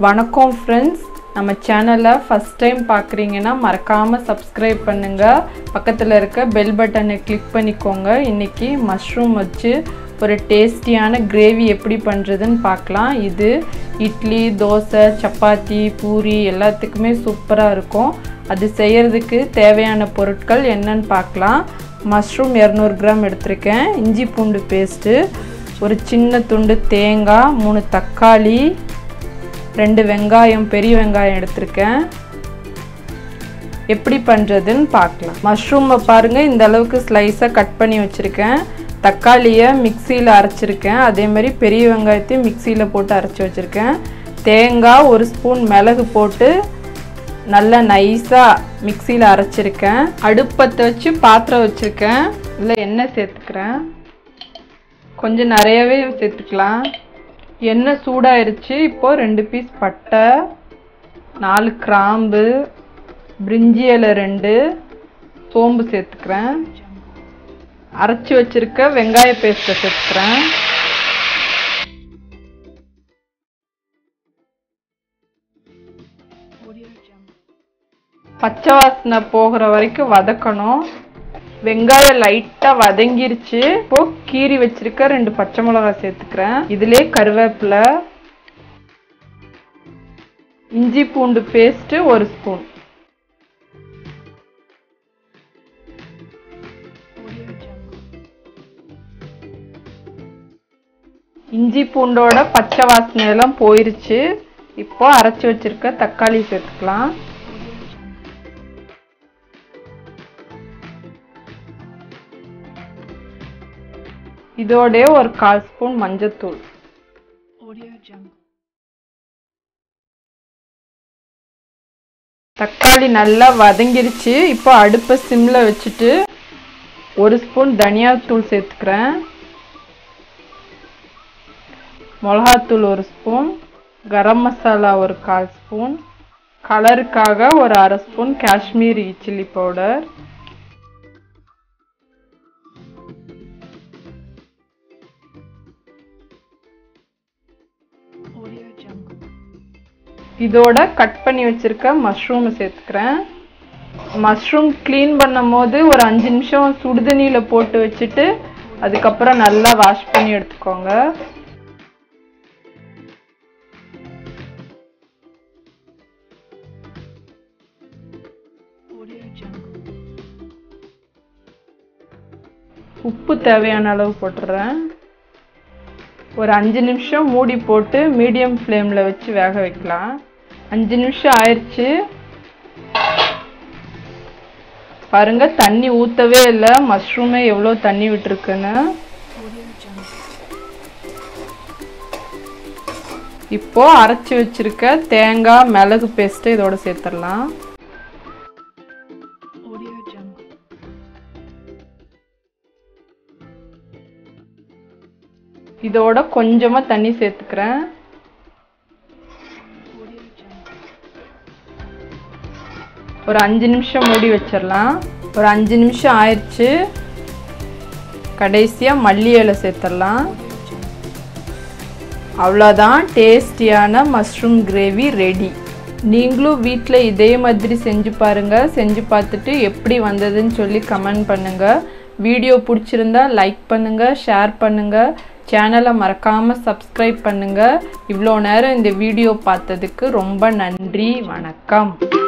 வணக்கம் ஃப்ரெண்ட்ஸ் நம்ம சேனலை ஃபஸ்ட் டைம் பார்க்குறீங்கன்னா மறக்காமல் சப்ஸ்கிரைப் பண்ணுங்கள் பக்கத்தில் இருக்க பெல் பட்டனை கிளிக் பண்ணிக்கோங்க இன்றைக்கி மஷ்ரூம் வச்சு ஒரு டேஸ்டியான கிரேவி எப்படி பண்ணுறதுன்னு பார்க்கலாம் இது இட்லி தோசை சப்பாத்தி பூரி எல்லாத்துக்குமே சூப்பராக இருக்கும் அது செய்கிறதுக்கு தேவையான பொருட்கள் என்னன்னு பார்க்கலாம் மஷ்ரூம் இரநூறு கிராம் எடுத்திருக்கேன் இஞ்சி பூண்டு பேஸ்ட்டு ஒரு சின்ன துண்டு தேங்காய் மூணு தக்காளி ரெண்டு வெங்காயம் பெரிய வெங்காயம் எடுத்திருக்கேன் எப்படி பண்ணுறதுன்னு பார்க்கலாம் மஷ்ரூமை பாருங்கள் இந்த அளவுக்கு ஸ்லைஸாக கட் பண்ணி வச்சுருக்கேன் தக்காளியை மிக்சியில் அரைச்சிருக்கேன் அதே மாதிரி பெரிய வெங்காயத்தையும் மிக்சியில் போட்டு அரைச்சி வச்சுருக்கேன் தேங்காய் ஒரு ஸ்பூன் மிளகு போட்டு நல்லா நைஸாக மிக்சியில் அரைச்சிருக்கேன் அடுப்பத்தை வச்சு பாத்திரம் வச்சுருக்கேன் இல்லை எண்ணெய் சேர்த்துக்கிறேன் கொஞ்சம் நிறையவே சேர்த்துக்கலாம் எண்ணெய் சூடாயிருச்சு இப்போது ரெண்டு பீஸ் பட்டை நாலு கிராம்பு பிரிஞ்சி இலை ரெண்டு சோம்பு சேர்த்துக்கிறேன் அரைச்சி வச்சிருக்க வெங்காய பேஸ்ட்டை சேர்த்துக்கிறேன் பச்சை வாசனை போகிற வரைக்கும் வதக்கணும் வெங்காயம் லைட்டாக வதங்கிருச்சு இப்போ கீரி வச்சிருக்க ரெண்டு பச்சை மிளகாய் சேர்த்துக்கிறேன் இதுலேயே கருவேப்பிலை இஞ்சி பூண்டு பேஸ்ட்டு ஒரு ஸ்பூன் இஞ்சி பூண்டோட பச்சை வாசனை எல்லாம் போயிருச்சு இப்போ அரைச்சி வச்சிருக்க தக்காளி சேர்த்துக்கலாம் இதோட ஒரு கால் ஸ்பூன் மஞ்சத்தூள் தக்காளி நல்லா வதங்கிருச்சு இப்போ அடுப்பை சிம்மில் வச்சுட்டு ஒரு ஸ்பூன் தனியாத்தூள் சேர்த்துக்கிறேன் மிளகாத்தூள் ஒரு ஸ்பூன் கரம் மசாலா ஒரு கால் ஸ்பூன் கலருக்காக ஒரு அரை ஸ்பூன் காஷ்மீரி சில்லி பவுடர் இதோட கட் பண்ணி வச்சிருக்க மஷ்ரூமை சேர்த்துக்கிறேன் மஷ்ரூம் க்ளீன் பண்ணும் போது ஒரு அஞ்சு நிமிஷம் சுடுதண்ணியில் போட்டு வச்சுட்டு அதுக்கப்புறம் நல்லா வாஷ் பண்ணி எடுத்துக்கோங்க உப்பு தேவையான அளவு போட்டுடுறேன் ஒரு அஞ்சு நிமிஷம் மூடி போட்டு மீடியம் ஃப்ளேமில் வச்சு வேக வைக்கலாம் அஞ்சு நிமிஷம் ஆயிடுச்சு பாருங்க தண்ணி ஊற்றவே இல்லை மஷ்ரூமே எவ்வளோ தண்ணி விட்டுருக்குன்னு இப்போ அரைச்சி வச்சிருக்க தேங்காய் மிளகு பேஸ்ட்டு இதோட சேர்த்துடலாம் இதோட கொஞ்சமாக தண்ணி சேர்த்துக்கிறேன் ஒரு அஞ்சு நிமிஷம் மூடி வச்சிடலாம் ஒரு அஞ்சு நிமிஷம் ஆயிடுச்சு கடைசியாக மல்லி இலை சேர்த்துடலாம் அவ்வளோதான் டேஸ்டியான மஷ்ரூம் கிரேவி ரெடி நீங்களும் வீட்டில் இதே மாதிரி செஞ்சு பாருங்கள் செஞ்சு பார்த்துட்டு எப்படி வந்ததுன்னு சொல்லி கமெண்ட் பண்ணுங்கள் வீடியோ பிடிச்சிருந்தா லைக் பண்ணுங்கள் ஷேர் பண்ணுங்கள் சேனலை மறக்காமல் சப்ஸ்கிரைப் பண்ணுங்கள் இவ்வளோ நேரம் இந்த வீடியோ பார்த்ததுக்கு ரொம்ப நன்றி வணக்கம்